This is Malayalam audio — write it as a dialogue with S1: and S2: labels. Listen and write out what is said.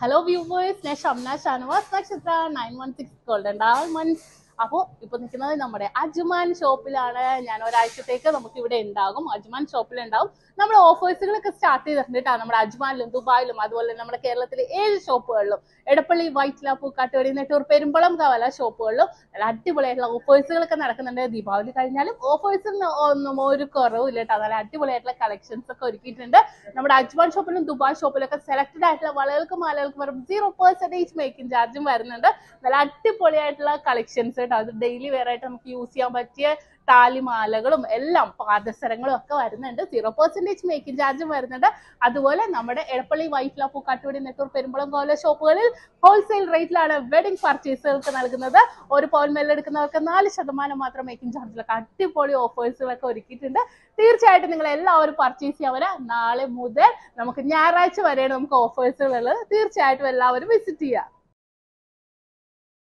S1: ഹലോ വ്യൂവേഴ്സ് ഞാൻ Shamna Shanavas Nakshatra nine one six golden diamonds അപ്പോൾ ഇപ്പൊ നിൽക്കുന്നത് നമ്മുടെ അജ്മാൻ ഷോപ്പിലാണ് ഞാൻ ഒരാഴ്ചത്തേക്ക് നമുക്ക് ഇവിടെ ഉണ്ടാകും അജ്മാൻ ഷോപ്പിൽ ഉണ്ടാവും നമ്മുടെ ഓഫേഴ്സുകളൊക്കെ സ്റ്റാർട്ട് ചെയ്തിട്ടുണ്ട് കേട്ടോ നമ്മുടെ അജ്മാനിലും ദുബായിലും അതുപോലെ തന്നെ നമ്മുടെ കേരളത്തിലെ ഏഴ് ഷോപ്പുകളിലും എടപ്പള്ളി വൈറ്റില പൂക്കാട്ടുപടി നെട്ടൂർ പെരുമ്പളം കവല ഷോപ്പുകളിലും നല്ല അടിപൊളിയായിട്ടുള്ള ഓഫേഴ്സുകളൊക്കെ നടക്കുന്നുണ്ട് ദീപാവലി കഴിഞ്ഞാലും ഓഫേഴ്സിന് ഒന്നും ഒരു കുറവും ഇല്ല കേട്ടോ നല്ല അടിപൊളിയായിട്ടുള്ള കളക്ഷൻസ് ഒക്കെ ഒരുക്കിയിട്ടുണ്ട് നമ്മുടെ അജ്മാൻ ഷോപ്പിലും ദുബായ് ഷോപ്പിലൊക്കെ സെലക്ടഡ് ആയിട്ടുള്ള വളകൾക്കും മാലകൾക്കും വെറും സീറോ പെർസെന്റേജ് മേക്കിംഗ് ചാർജും വരുന്നുണ്ട് നല്ല അടിപൊളിയായിട്ടുള്ള കളക്ഷൻസ് കേട്ടോ അത് ഡെയിലി വെയർ ആയിട്ട് നമുക്ക് യൂസ് ചെയ്യാൻ പറ്റിയ താലിമാലകളും എല്ലാം പാദസരങ്ങളും ഒക്കെ വരുന്നുണ്ട് സീറോ പെർസെന്റേജ് മേക്കിംഗ് ചാർജും വരുന്നുണ്ട് അതുപോലെ നമ്മുടെ എടപ്പള്ളി വൈഫ്ല പൂക്കാട്ടുപടി നെട്ടൂർ പെരുമ്പളം കോല ഷോപ്പുകളിൽ ഹോൾസെയിൽ റേറ്റിലാണ് വെഡിങ് പർച്ചേസുകൾക്ക് നൽകുന്നത് ഒരു പവൻ മേലെടുക്കുന്നവർക്ക് നാല് ശതമാനം മാത്രം മേക്കിംഗ് ചാർജിലൊക്കെ അടിപൊളി ഓഫേഴ്സുകളൊക്കെ ഒരുക്കിയിട്ടുണ്ട് തീർച്ചയായിട്ടും നിങ്ങൾ എല്ലാവരും പർച്ചേസ് ചെയ്യാൻ നാളെ മുതൽ നമുക്ക് ഞായറാഴ്ച വരെയാണ് നമുക്ക് ഓഫേഴ്സുകൾ തീർച്ചയായിട്ടും എല്ലാവരും വിസിറ്റ് ചെയ്യാം